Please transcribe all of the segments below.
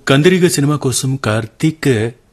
కందిరిగ cinema కోసం కార్తీక్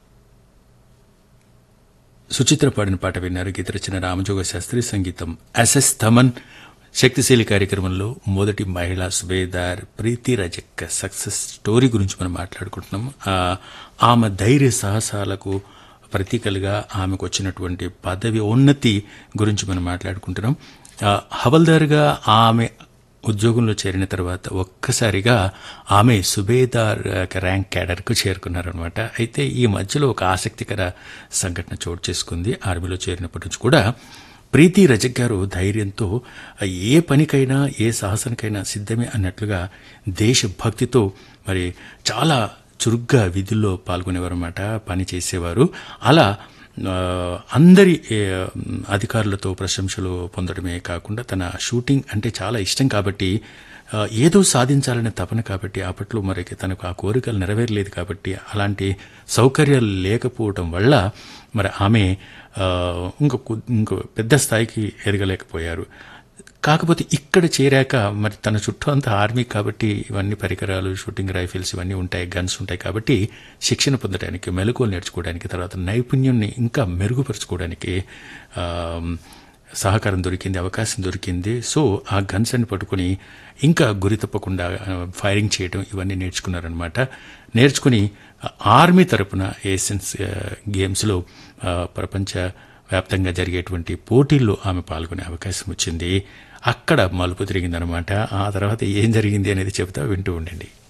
సుచిత్ర పాడిన పాట విన్నారు గీత రచన రామజోగ శాస్త్రి సంగీతం ఎస్ఎస్ థమన్ శక్తిశీలి కార్యక్రమంలో మొదటి మహిళా సుబేదార్ ప్రీతి రజక్ సక్సెస్ స్టోరీ గురించి మనం మాట్లాడుకుంటున్నాం ఆ, ఆమె ధైర్య సాహసాలకు ప్రతీకలుగా ఆమెకు వచ్చినటువంటి పదవి ఉన్నతి గురించి మనం మాట్లాడుకుంటున్నాం ఆ, హవల్దార్గా ఆమె ఉద్యోగంలో చేరిన తర్వాత ఒక్కసారిగా ఆమె సుబేదార్ ర్యాంక్ క్యాడర్కు చేరుకున్నారనమాట అయితే ఈ మధ్యలో ఒక ఆసక్తికర సంఘటన చోటు చేసుకుంది ఆర్మీలో చేరినప్పటి నుంచి కూడా ప్రీతి రజక్ గారు ధైర్యంతో ఏ పనికైనా ఏ సాహసానికైనా సిద్ధమే అన్నట్లుగా దేశభక్తితో మరి చాలా చురుగ్గా విధుల్లో పాల్గొనేవారు అనమాట పని చేసేవారు అలా ఆ, అందరి ఏ, అధికారులతో ప్రశంసలు పొందడమే కాకుండా తన షూటింగ్ అంటే చాలా ఇష్టం కాబట్టి ఆ, ఏదో సాధించాలనే తపన కాబట్టి అప్పట్లో మరి తనకు ఆ కోరికలు నెరవేరలేదు కాబట్టి అలాంటి సౌకర్యాలు లేకపోవడం వల్ల మరి ఆమె ఆ, ఇంకో కు- ఇంకో పెద్ద స్థాయికి ఎదగలేకపోయారు కాకపోతే ఇక్కడ చేరాక మరి తన చుట్టూ అంతా ఆర్మీ కాబట్టి ఇవన్నీ పరికరాలు షూటింగ్ రైఫిల్స్ ఇవన్నీ ఉంటాయి గన్స్ ఉంటాయి కాబట్టి శిక్షణ పొందడానికి మెలకువలు నేర్చుకోవడానికి తర్వాత నైపుణ్యాన్ని ఇంకా మెరుగుపరుచుకోవడానికి ఆ, సహకారం దొరికింది అవకాశం దొరికింది సో ఆ గన్స్ అని పట్టుకుని ఇంకా గురి తప్పకుండా ఆ, ఫైరింగ్ చేయడం ఇవన్నీ నేర్చుకున్నారనమాట నేర్చుకుని ఆ, ఆర్మీ తరపున ఏషియన్స్ ఆ, గేమ్స్లో ఆ, ప్రపంచ వ్యాప్తంగా జరిగేటువంటి పోటీల్లో ఆమె పాల్గొనే అవకాశం వచ్చింది అక్కడ మలుపు తిరిగిందనమాట ఆ తర్వాత ఏం జరిగింది అనేది చెబుతా వింటూ ఉండండి